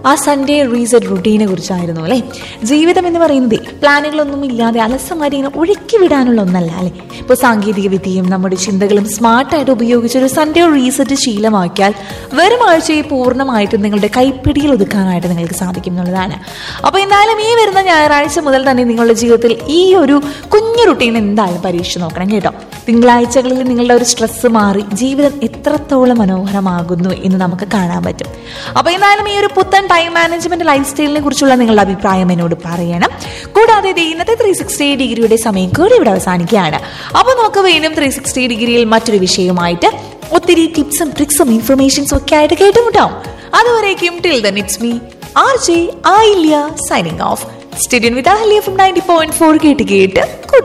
ആ Sunday reset റുട്ടീനെ കുറിച്ചായിരുന്നു അല്ലേ ജീവിതം എന്ന് പറയുന്നത് പ്ലാനുകളൊന്നും ഇല്ലാതെ അലസമാരി ഇങ്ങനെ ഒഴുക്കി വിടാനുള്ള ഒന്നല്ല അല്ലേ ഇപ്പോൾ സാങ്കേതിക വിദ്യയും നമ്മുടെ ചിന്തകളും സ്മാർട്ടായിട്ട് ഉപയോഗിച്ച് ഒരു സൺഡേ റീസെറ്റ് ശീലമാക്കിയാൽ വരും ആഴ്ചയെ പൂർണ്ണമായിട്ടും നിങ്ങളുടെ കൈപ്പിടിയിൽ ഒതുക്കാനായിട്ട് നിങ്ങൾക്ക് സാധിക്കും എന്നുള്ളതാണ് അപ്പോൾ എന്തായാലും ഈ വരുന്ന ഞായറാഴ്ച മുതൽ തന്നെ നിങ്ങളുടെ ജീവിതത്തിൽ ഈ ഒരു കുഞ്ഞു റുട്ടീൻ എന്തായാലും പരീക്ഷിച്ച് നോക്കണം കേട്ടോ തിങ്കളാഴ്ചകളിൽ നിങ്ങളുടെ ഒരു സ്ട്രെസ് മാറി ജീവിതം എത്രത്തോളം മനോഹരമാകുന്നു എന്ന് നമുക്ക് കാണാൻ പറ്റും അപ്പോൾ എന്തായാലും ഈ ഒരു പുത്തൻ ടൈം മാനേജ്മെന്റ് ലൈഫ് സ്റ്റൈലിനെ കുറിച്ചുള്ള നിങ്ങളുടെ അഭിപ്രായം എന്നോട് പറയണം കൂടാതെ ഇത് ഇന്നത്തെ ത്രീ സിക്സ്റ്റി ഡിഗ്രിയുടെ സമയം കൂടി ഇവിടെ അവസാനിക്കുകയാണ് അപ്പോൾ നമുക്ക് വീണ്ടും ത്രീ സിക്സ്റ്റി ഡിഗ്രിയിൽ മറ്റൊരു വിഷയവുമായിട്ട് ഒത്തിരി ടിപ്സും ട്രിക്സും ഇൻഫർമേഷൻസും ഒക്കെ ആയിട്ട് കേട്ടുമുട്ടാം അതുവരേക്കും till then it's me R J Ayilya signing off സ്റ്റേഡിയൻ with Ahalya from ninety point four കേട്ട് കേട്ട്